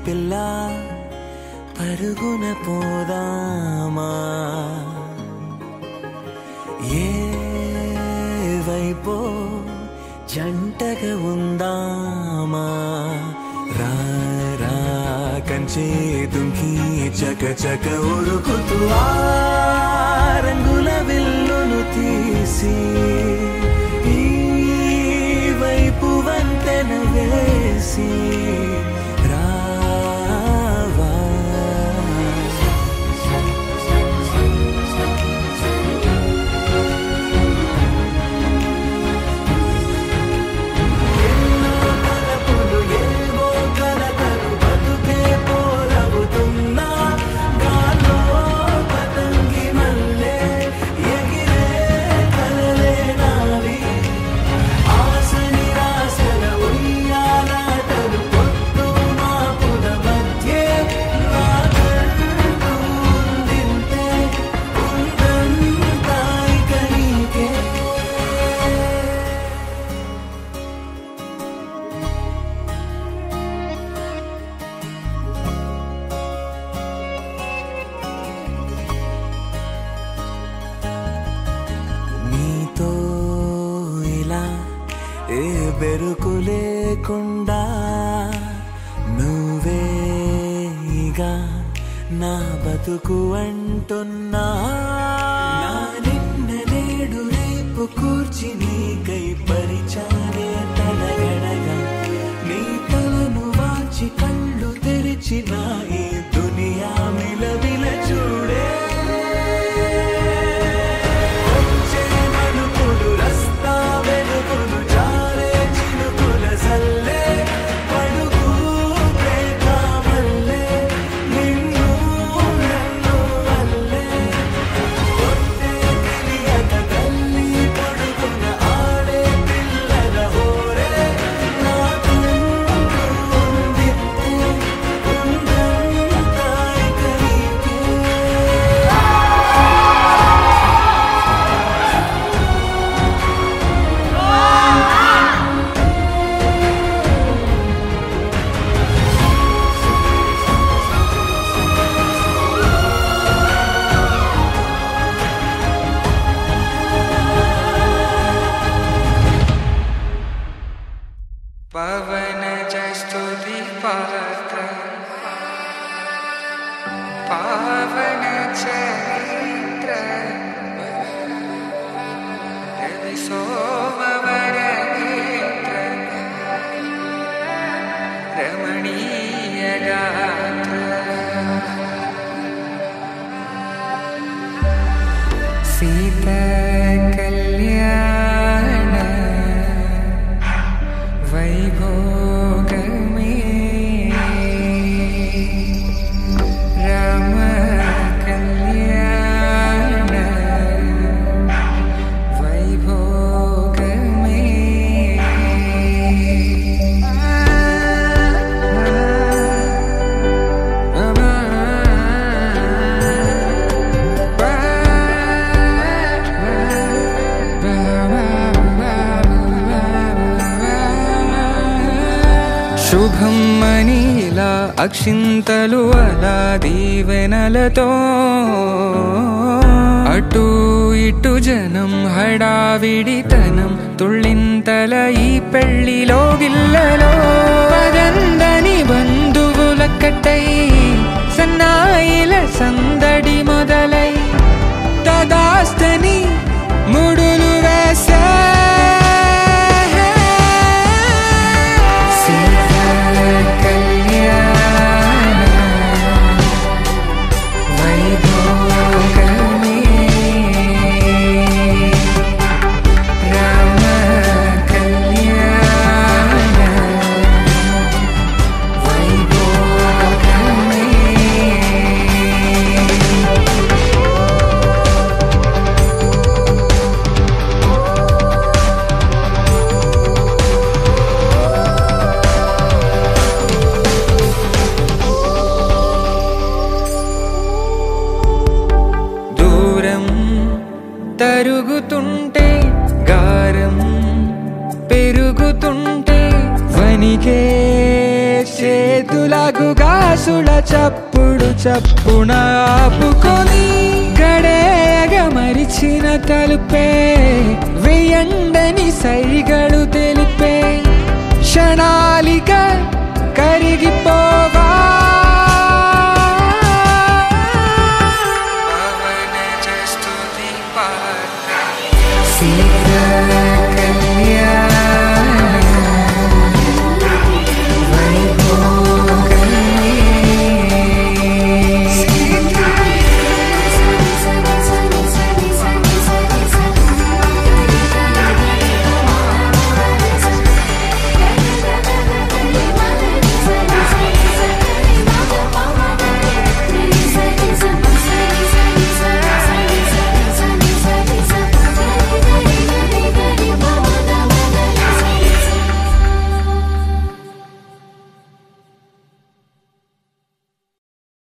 పిల్ల పరుగున పోదామా ఏ వైపో జంటగా ఉందామా రా రా కంచే దుంకి చక చక ఉరుకుతూ ఆ రంగుల విల్లును తీసి ఈ వైపు వంతెన వేసి రావా ఎన్నో తలపులు ఏవో కలతలు బతుకే పోలవుతున్నా గాలో పతంగి మల్లె ఎగిరే కలలే నావి ఆశ నిరాశల ఉయ్యాలాటలు పొత్తు మాపుల మధ్యే నాకంటూ ఉందింతే ఉందంతా ఇక నీకే నీతో ఇలా ఏ బెరుకు లేకుండా నువ్వేగా నా బతుకు అంటున్నా నా నిన్న నేడు రేపు కూర్చి నీకై పరిచానే తడగడగా నీ తలను వాచి కళ్ళు తెరిచిన ఈ దునియా మిలవిల చూడే వచ్చే మలుపులు రస్తా వెలుగులు జారే చినుకుల సల్లే పడుగు ప్రేమల్లే నిన్ను నన్ను వల్లే కొట్టే తెలియక తల్లి పడుకున్న ఆడే పిల్లల హోరే నాకుంటూ ఉందితే ఉందంతా ఇక నీకే పవన జస్తుతి పాత్ర పావన చరిత్ర రవి సోమవర నేత్ర రమణీయ గాత్ర సీత కళ్యాణ వైభోగమే రామ కళ్యాణ వైభోగమే శుభం మనీలా అక్షింతలు అలా దీవెనలతో అటు ఇటు జనం హడావిడితనం తుళ్ళింతల ఈ పెళ్లిలో గిల్లలో పదందని బంధువుల కట్టై సన్నాయిల సందడి మొదలై తదాస్తని ముడులు వేసే సీతా కళ్యాణ వైభోగమే రామ కళ్యాణ వైభోగమే దూరం తరుగుతుంటే గారం పెరుగుతుంటే వనికే చేతులకు గాసుల చప్పుడు చప్పున ఆపుకొని గడేయగ మరిచిన తలుపే వెయ్యండని సైగడు తెలిపే క్షణాలిక కరిగిపోవా పవన చేస్తుంది పాట సీతారామ